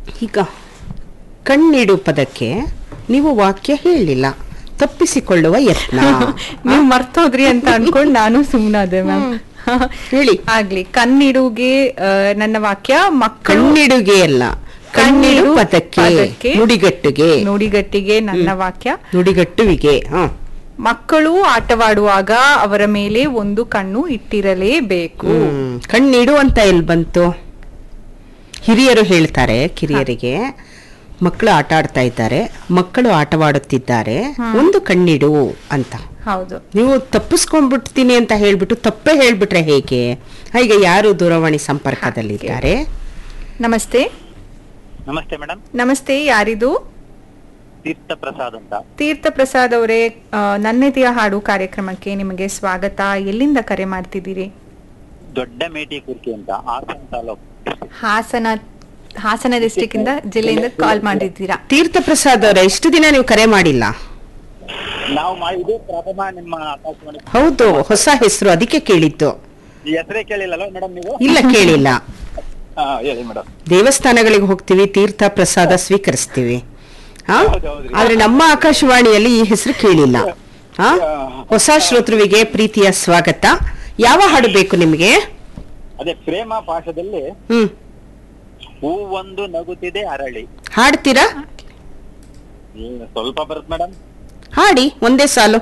ಈಗ ಕಣ್ಣಿಡು ಪದಕ್ಕೆ ನೀವು ವಾಕ್ಯ ಹೇಳಿಲ್ಲ ತಪ್ಪಿಸಿಕೊಳ್ಳುವ ಯತ್ನ ನೀವು ಮರ್ತೋದ್ರಿ ಅಂತ ಅನ್ಕೊಂಡ್ ನಾನು ಸುಮ್ನಾದೆ ಮ್ಯಾಮ್ ಹೇಳಿ ಆಗ್ಲಿ ಕಣ್ಣಿಡುಗೆ ಆ, ನನ್ನ ವಾಕ್ಯ ಮಕ್ಕಳು ಕಣ್ಣಿಡುಗೆ ಅಲ್ಲ ಕಣ್ಣಿಡು ಪದಕ್ಕೆ ಪದಕ್ಕೆ, ನುಡಿಗಟ್ಟುಗೆ ನುಡಿಗಟ್ಟಿಗೆ ನನ್ನ ವಾಕ್ಯ ನುಡಿಗಟ್ಟುವಿಗೆ ಹ ಮಕ್ಕಳು ಆಟವಾಡುವಾಗ ಅವರ ಮೇಲೆ ಒಂದು ಕಣ್ಣು ಇಟ್ಟಿರಲೇಬೇಕು ಹ್ಮ್. ಕಣ್ಣಿಡು ಅಂತ ಎಲ್ಲಿ ಬಂತು ಹಿರಿಯರು ಹೇಳ್ತಾರೆ ಕಿರಿಯರಿಗೆ ಮಕ್ಕಳು ಆಟ ಆಡ್ತಾ ಇದ್ದಾರೆ ಮಕ್ಕಳು ಆಟವಾಡುತ್ತಿದ್ದಾರೆ ಒಂದು ಕಣ್ಣಿಡು ಅಂತ ಹೌದು ನೀವು ತಪ್ಪಿಸ್ಕೊಂಡ್ಬಿಡ್ತೀನಿ ಅಂತ ಹೇಳ್ಬಿಟ್ಟು ತಪ್ಪೇ ಹೇಳ್ಬಿಟ್ರೆ ಹೇಗೆ ಈಗ ಯಾರು ದೂರವಾಣಿ ಸಂಪರ್ಕದಲ್ಲಿದ್ದಾರೆ ನಮಸ್ತೆ ನಮಸ್ತೆ ಮೇಡಮ್ ನಮಸ್ತೆ ಯಾರಿದು ತೀರ್ಥ ಪ್ರಸಾದ್ ಅಂತ ತೀರ್ಥ ಪ್ರಸಾದ್ ಅವರೇ ಆ, ನನ್ನೆದೆಯ ಹಾಡು ಕಾರ್ಯಕ್ರಮಕ್ಕೆ ನಿಮಗೆ ಸ್ವಾಗತ ಎಲ್ಲಿಂದ ಕರೆ ಮಾಡ್ತಿದ್ದೀರಿ ದೊಡ್ಡ ಮೇಟಿ ಕುರ್ಕಿ ಅಂತ ಹಾಸನ ತಾಲೂಕು ಹಾಸನ ಹಾಸನ ಡಿಸ್ಟಿಕ್ ಇಂದ ಜಿಲ್ಲೆಯಿಂದ ಕಾಲ್ ಮಾಡಿದ್ದೀರಾ ತೀರ್ಥ ಪ್ರಸಾದ್ ಅವರೇ ಇಷ್ಟು ದಿನ ನೀವು ಕರೆ ಮಾಡಿಲ್ಲ ನಾವು ಮಾ- ಇದೇ ಪ್ರಥಮ ನಿಮ್ಮ ಆಕಾಶವಾಣಿ ಹೌದು ಹೊಸ ಹೆಸರು ಅದಕ್ಕೆ ಕೇಳಿದ್ದು ಈ ಹೆಸರೇ ಕೇಳಿಲ್ಲಲ್ಲ ಮೇಡಮ್ ನೀವು ಇಲ್ಲ ಕೇಳಿಲ್ಲ ಹಾ ಹೇಳಿ ಮೇಡಮ್ ದೇವಸ್ಥಾನಗಳಿಗೆ ಹೋಗ್ತೀವಿ ತೀರ್ಥ ಪ್ರಸಾದ ಸ್ವೀಕರಿಸ್ತೀವಿ ಹಾ ಹೌದು, ಹೌದ್ರಿ. ಆದ್ರೆ ನಮ್ಮ ಆಕಾಶವಾಣಿಯಲ್ಲಿ ಈ ಹೆಸರು ಕೇಳಿಲ್ಲ ಹಾ ಹೊಸ ಶ್ರೋತೃವಿಗೆ ಪ್ರೀತಿಯ ಸ್ವಾಗತ ಯಾವ ಹಾಡು ಬೇಕು ನಿಮಗೆ ಅದೇ ಪ್ರೇಮ ಪಾಠದಲ್ಲಿ ಹ್ಮ್ ಹೂವೊಂದು ನಗುತ್ತಿದೆ ಅರಳಿ ಹಾಡ್ತೀರಾ ಹ್ಮ್, ಸ್ವಲ್ಪ ಬರುತ್ತೆ ಮೇಡಮ್ ಹಾಡಿ ಒಂದೇ ಸಾಲು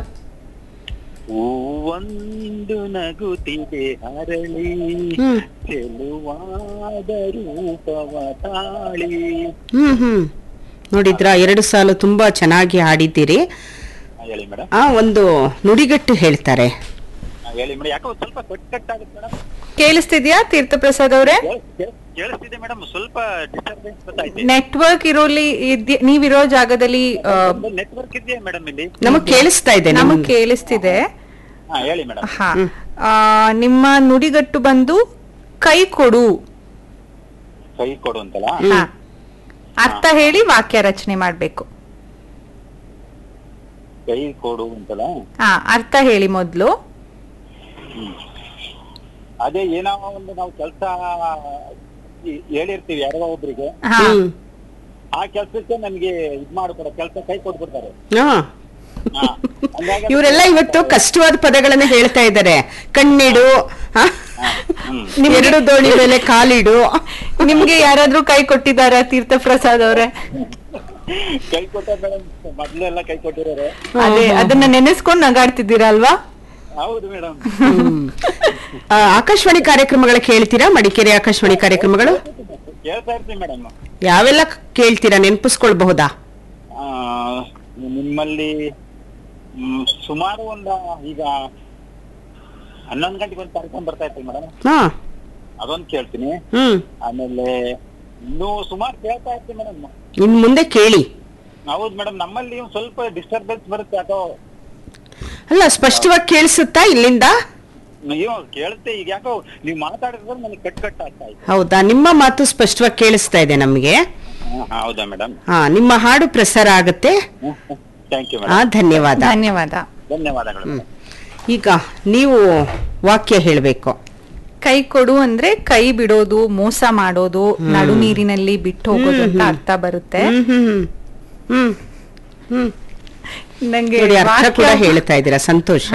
ಹೂವೊಂದು ನಗುತ್ತಿದೆ ಅರಳಿ ಹ್ಮ್. ಚೆಲುವಾದ ರೂಪವ ತಾಳಿ ಹ್ಮ್ ಹ್ಮ್ ನೋಡಿದ್ರ ಎರಡು ಸಾಲು ತುಂಬಾ ಚೆನ್ನಾಗಿ ಹಾಡಿದ್ದೀರಿ ಹಾ, ಹೇಳಿ ಮೇಡಮ್ ಆ ಒಂದು ನುಡಿಗಟ್ಟು ಹೇಳ್ತಾರೆ ಹೇಳಿ ಮೇಡಮ್ ಯಾಕೋ ಒಂದ್ ಸ್ವಲ್ಪ ಕಟ್ ಕಟ್ ಆಗುತ್ತೆ ಮೇಡಮ್ ಕೇಳಿಸ್ತಿದ್ಯಾ ತೀರ್ಥ ಪ್ರಸಾದ್ ಅವರೇ ಕೇಳಿಸ್ತಿದೆ ಮೇಡಮ್ ಸ್ವಲ್ಪ ಡಿಸ್ಟರ್ಬೆನ್ಸ್ ಗೊತ್ತಾಯ್ತು ನೆಟ್ವರ್ಕ್ ಇರೋಲಿ ಇದ್ಯ- ನೀವಿರೋ ಜಾಗದಲ್ಲಿ ಆ, ನೆಟ್ವರ್ಕ್ ಇದೆಯಾ ಮೇಡಮ್ ಇಲ್ಲಿ ನಮಗ್ ಕೇಳಿಸ್ತಾ ಇದೆ ನಮಗ್ ನಿಮ್ಗೆ. ಕೇಳಿಸ್ತಿದೆ ಹಾ ಹೇಳಿ ಮೇಡಮ್ ಹಾ ಆ, ನಿಮ್ಮ ನುಡಿಗಟ್ಟು ಬಂದು ಕೈ ಕೊಡು ಕೈ ಕೊಡು ಅಂತಲ್ಲ ಹಾ. ಅರ್ಥ ಹೇಳಿ ವಾಕ್ಯ ರಚನೆ ಮಾಡ್ಬೇಕು ಕೈ ಕೊಡು ಅಂತಲ್ಲ ಹಾ ಅರ್ಥ ಹೇಳಿ ಮೊದ್ಲು ಹ್ಮ್. ಅದೇ ಏನೋ ಒಂದು ನಾವು ಕೆಲಸ ಹೇಳಿರ್ತೀವಿ ಯಾರೋ ಒಬ್ರಿಗೆ ಹಾ ಹ್ಮ್ ಆ ಕೆಲ್ಸಕ್ಕೆ ನಮ್ಗೆ ಇದ್ ಮಾಡ್ಕೊಡೋ ಕೆಲಸ ಕೈ ಕೊಟ್ಬಿಡ್ತಾರೆ ಹಾ ಹಾ. ಹಂಗಾಗಿ ಅದು- ಇವರೆಲ್ಲ ಇವತ್ತು ಕಷ್ಟವಾದ ಪದಗಳನ್ನ ಹೇಳ್ತಾ ಇದ್ದಾರೆ ಕಣ್ಣಿಡು ಹ? ಹಾ. ಹ್ಮ್. ಎರಡು ದೋಣಿ ಮೇಲೆ ಕಾಲಿಡು ನಿಮ್ಗೆ ಯಾರಾದ್ರೂ ಕೈ ಕೊಟ್ಟಿದಾರ ತೀರ್ಥ ಪ್ರಸಾದ್ ಅವ್ರೆ ಕೈ ಕೊಟ್ಟ ಮೇಡಮ್ ಮೊದ್ಲೆಲ್ಲ ಕೈ ಕೊಟ್ಟಿರೋರು ಅದೇ ಅದನ್ನ ನೆನೆಸ್ಕೊಂಡ್ ನಗಾಡ್ತಿದ್ದೀರಾ ಅಲ್ವಾ ಹೌದು ಮೇಡಮ್ ಹ್ಮ್. ಆ, ಆಕಾಶವಾಣಿ ಕಾರ್ಯಕ್ರಮಗಳ ಕೇಳ್ತೀರಾ ಮಡಿಕೇರಿ ಆಕಾಶವಾಣಿ ಕಾರ್ಯಕ್ರಮಗಳು ಕೇಳ್ತಾ ಇರ್ತೀವಿ ಮೇಡಮ್ ಯಾವೆಲ್ಲ ಕೇಳ್ತೀರಾ ನೆನ್ಪಿಸ್ಕೊಳ್ಬಹುದಾ ನಿಮ್ಮಲ್ಲಿ ಮ್, ಸುಮಾರು ಒಂದು ಈಗ ಹನ್ನೊಂದು ಗಂಟೆಗೆ ಒಂದು ಕಾರ್ಯಕ್ರಮ ಬರ್ತಾ ಇರ್ತೀವಿ ಮೇಡಮ್ ಹಾ ಅದೊಂದು ಕೇಳ್ತೀನಿ ಹ್ಮ್ ಆಮೇಲೆ ಇನ್ನೂ ಸುಮಾರು ಕೇಳ್ತಾ ಇರ್ತೀವಿ ಮೇಡಮ್ ಇನ್ ಮುಂದೆ ಕೇಳಿ ಹೌದು ಮೇಡಮ್ ನಮ್ಮಲ್ಲಿ ಒಂದ್ ಸ್ವಲ್ಪ ಡಿಸ್ಟರ್ಬೆನ್ಸ್ ಬರುತ್ತೆ ಯಾಕೋ ಅಲ್ಲ ಸ್ಪಷ್ಟವಾಗಿ ಕೇಳಿಸುತ್ತಾ ಇಲ್ಲಿಂದ ಅಯ್ಯೋ ಕೇಳುತ್ತೆ ಈಗ ಯಾಕೋ ನೀವು ಮಾತಾಡಿದ್ರೆ ನನಗೆ ಕಟ್ ಕಟ್ ಆಗ್ತಾ ಇದೆ ಹೌದಾ ನಿಮ್ಮ ಮಾತು ಸ್ಪಷ್ಟವಾಗಿ ಕೇಳಿಸ್ತಾ ಇದೆ ನಮಗೆ ಹಾ, ಹೌದಾ ಮೇಡಮ್ ಹಾ ನಿಮ್ಮ ಹಾಡು ಪ್ರಸಾರ ಆಗುತ್ತೆ ಥ್ಯಾಂಕ್ ಯು ಆ ಮೇಡಮ್ ಧನ್ಯವಾದ ಧನ್ಯವಾದ ಧನ್ಯವಾದಗಳು ಹ್ಮ್. ಈಗ ನೀವು ವಾಕ್ಯ ಹೇಳಬೇಕು ಕೈ ಕೊಡು ಅಂದ್ರೆ ಕೈ ಬಿಡೋದು ಮೋಸ ಮಾಡೋದು ನಡು ನೀರಿನಲ್ಲಿ ಬಿಟ್ಟು ಹೋಗೋದು ಅಂತ ಅರ್ಥ ಬರುತ್ತೆ ಹ್ಮ್ ಹ್ಮ್ ಹ್ಮ್ ಹ್ಮ್ ನಂಗೆ ನೋಡಿ ಅರ್ಥ ಕೂಡ ವಾಕ್ಯ ಹೇಳ್ತಾ ಇದ್ದೀರಾ ಸಂತೋಷ